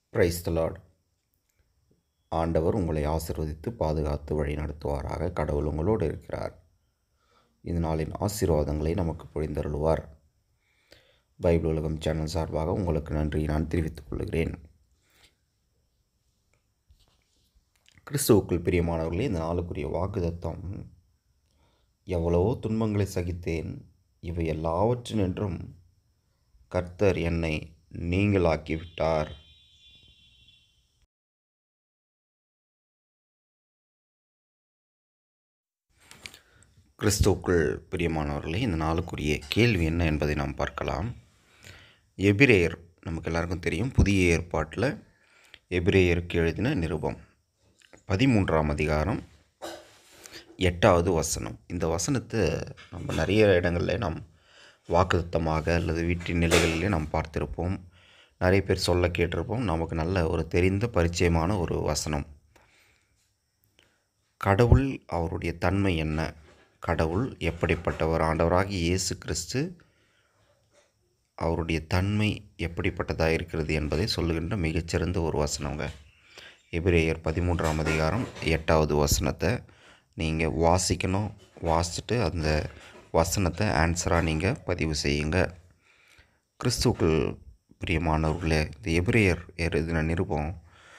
praise the Lord ஆண்டவர் உங்களை ஆசிர்வதித்து பாதுகாத்து வழி நடத்துவாராக கடவுள் உங்களோடு இருக்கிறார் இந்த நாளின் ஆசீர்வாதங்களை நமக்கு பொழிந்தருளுவார் பைபிள் உலகம் சேனல் சார்பாக உங்களுக்கு நன்றி நான் தெரிவித்துக் கொள்கிறேன் கிறிஸ்துவுக்குள் பிரியமானவர்களே இந்த நாளுக்குரிய வாக்குதத்தம் எவ்வளவோ துன்பங்களை சகித்தேன் இவை எல்லாவற்றினின்றும் கர்த்தர் என்னை நீங்களாக்கிவிட்டார் கிறிஸ்துவுக்குள் பிரியமானவர்களே இந்த நாளுக்குரிய கேள்வி என்ன என்பதை நாம் பார்க்கலாம் எபிரேயர் நமக்கு எல்லாருக்கும் தெரியும் புதிய ஏற்பாட்டில் எபிரேயருக்கு எழுதின நிருபம் பதிமூன்றாம் அதிகாரம் எட்டாவது வசனம் இந்த வசனத்தை நம்ம நிறைய இடங்களில் நாம் வாக்குத்தமாக அல்லது வீட்டின் நிலைகளிலே நாம் பார்த்திருப்போம் நிறைய பேர் சொல்ல கேட்டிருப்போம் நமக்கு நல்ல ஒரு தெரிந்த பரிச்சயமான ஒரு வசனம் கடவுள் அவருடைய தன்மை என்ன கடவுள் எப்படிப்பட்டவர் ஆண்டவராகி இயேசு கிறிஸ்து அவருடைய தன்மை எப்படிப்பட்டதாக இருக்கிறது என்பதை சொல்லுகின்ற மிகச்சிறந்த ஒரு வசனங்க எபிரேயர் பதிமூன்றாம் அதிகாரம் எட்டாவது வசனத்தை நீங்கள் வாசிக்கணும் வாசிச்சுட்டு அந்த வசனத்தை ஆன்சராக நீங்கள் பதிவு செய்யுங்க கிறிஸ்துக்கள் பிரியமானவர்களே இந்த எபிரேயர் எழுதின நிருபம்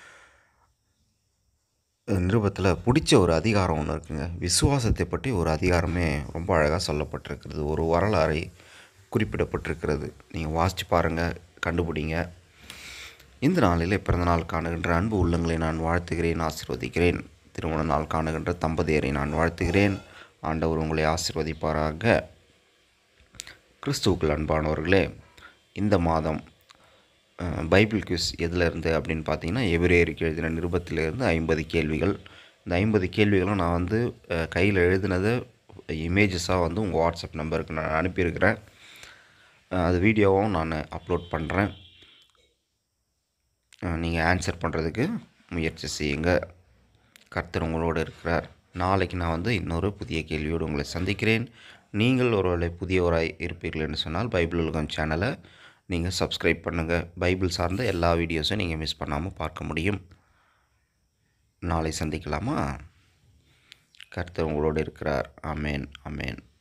நிருபத்தில் பிடிச்ச ஒரு அதிகாரம் ஒன்று இருக்குங்க விசுவாசத்தை பற்றி ஒரு அதிகாரமே ரொம்ப அழகாக சொல்லப்பட்டிருக்கிறது ஒரு வரலாறை குறிப்பிடப்பட்டிருக்கிறது நீங்கள் வாசித்து பாருங்கள் கண்டுபிடிங்க இந்த நாளில் பிறந்தநாள் காணுகின்ற அன்பு உள்ளங்களை நான் வாழ்த்துகிறேன் ஆசிர்வதிக்கிறேன் திருமண நாள் காணுகின்ற தம்பதியரை நான் வாழ்த்துகிறேன் ஆண்டவர் உங்களை ஆசிர்வதிப்பாராக கிறிஸ்துவுக்குள் அன்பானவர்களே இந்த மாதம் பைபிள் கியூஸ் எதிலிருந்து அப்படின்னு பார்த்தீங்கன்னா எபிரேயருக்கு எழுதின நிருபத்திலிருந்து ஐம்பது கேள்விகள் இந்த ஐம்பது கேள்விகளும் நான் வந்து கையில் எழுதினதை இமேஜஸாக வந்து உங்கள் வாட்ஸ்அப் நம்பருக்கு நான் அனுப்பியிருக்கிறேன் அது வீடியோவும் நான் அப்லோட் பண்ணுறேன் நீங்கள் ஆன்சர் பண்ணுறதுக்கு முயற்சி செய்யுங்க கர்த்தர் உங்களோடு இருக்கிறார் நாளைக்கு நான் வந்து இன்னொரு புதிய கேள்வியோடு உங்களை சந்திக்கிறேன் நீங்கள் ஒருவேளை புதியவராய் இருப்பீர்கள் என்று சொன்னால் பைபிள் உலகம் சேனலை நீங்கள் சப்ஸ்கிரைப் பண்ணுங்கள் பைபிள் சார்ந்த எல்லா வீடியோஸும் நீங்கள் மிஸ் பண்ணாமல் பார்க்க முடியும் நாளை சந்திக்கலாமா கர்த்தர் உங்களோடு இருக்கிறார் அமேன் அமேன்